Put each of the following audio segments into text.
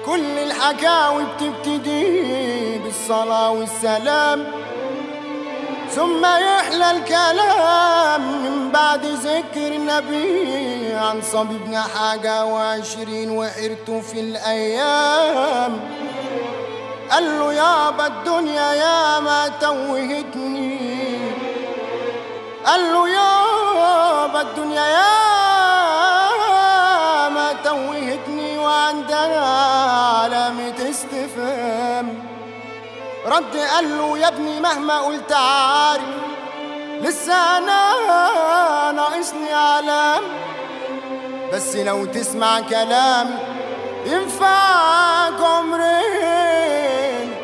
كل الحكاوي بتبتدي بالصلاة والسلام ثم يحلى الكلام من بعد ذكر النبي عن صبيبنا حاجة وعشرين وقرته في الأيام قال له يابا الدنيا يا ما توهتني قال له يابا الدنيا يا ما توهتني وعندنا علامة استفهام رد قال له يا ابني مهما قلت عارف لسه انا ناقصني علام بس لو تسمع كلامي ينفعك عمرين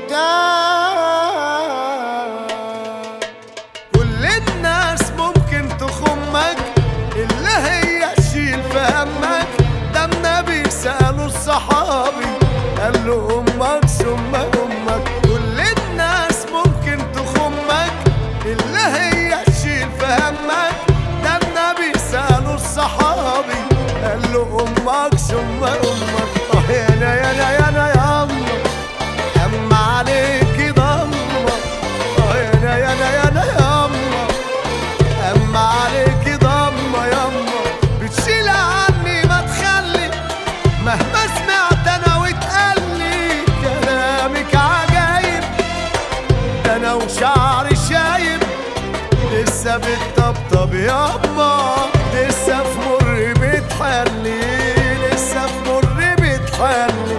قدام كل الناس ممكن تخمك إلا هي تشيل في همك ده النبي سأله الصحابي قال له أمك ثم أمك كل الناس ممكن تخمك إلا هي تشيل في همك ده النبي سأله الصحابي قال له أمك ثم أمك آه يا أنا يا أنا يا أنا يا أمك أما عليك ضمك آه يا أنا يا أنا يا أنا يا أمك اما عليك ضمه يما بتشيل عني ما تخلي مهما سمعت انا واتقالي كلامك عجايب ده انا وشعري شايب لسه بتطبطب يما لسه في مر بتحلي لسه في مر بتحلي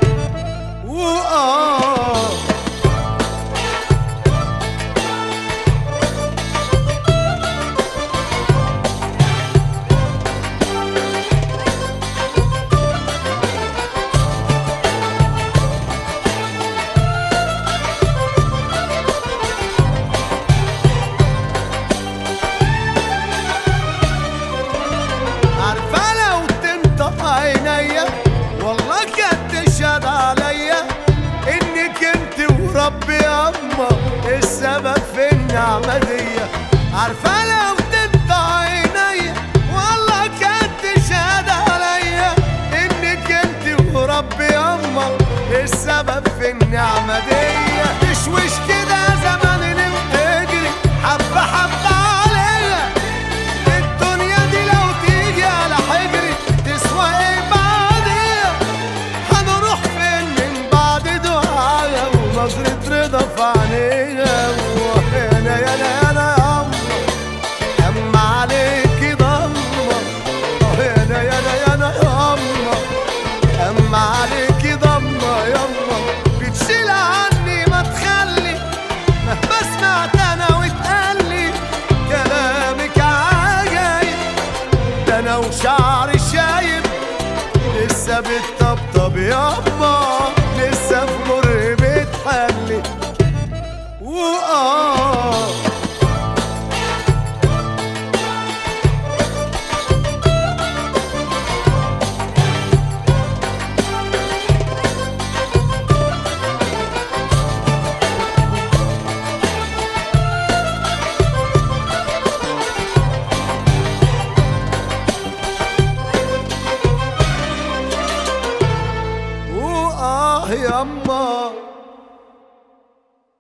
وآه عارفة لو تنطق عينيا والله كانت تشهد عليا انك انت وربي ياما السبب في النعمة دي عارفة لو تنطق عينيا والله كانت تشهد عليا انك انت وربي ياما السبب في النعمة دي تشوش كده زمان اللي بتجري حبة حبة عليا الدنيا دي لو تيجي على حجري تسوى ايه بعدين هنروح فين من بعد دعاء ونظرة رضا في عينينا وانا يا انا يا انا يا أما اما عليكي ضمة اه يا انا يا انا يا انا يا أما اما عليكي ضمة يما بتشيل عني ما تخلي مهما سمعت انا واتقالي كلامك عجايب ده انا وشعري شايب لسه بتطبطب يابا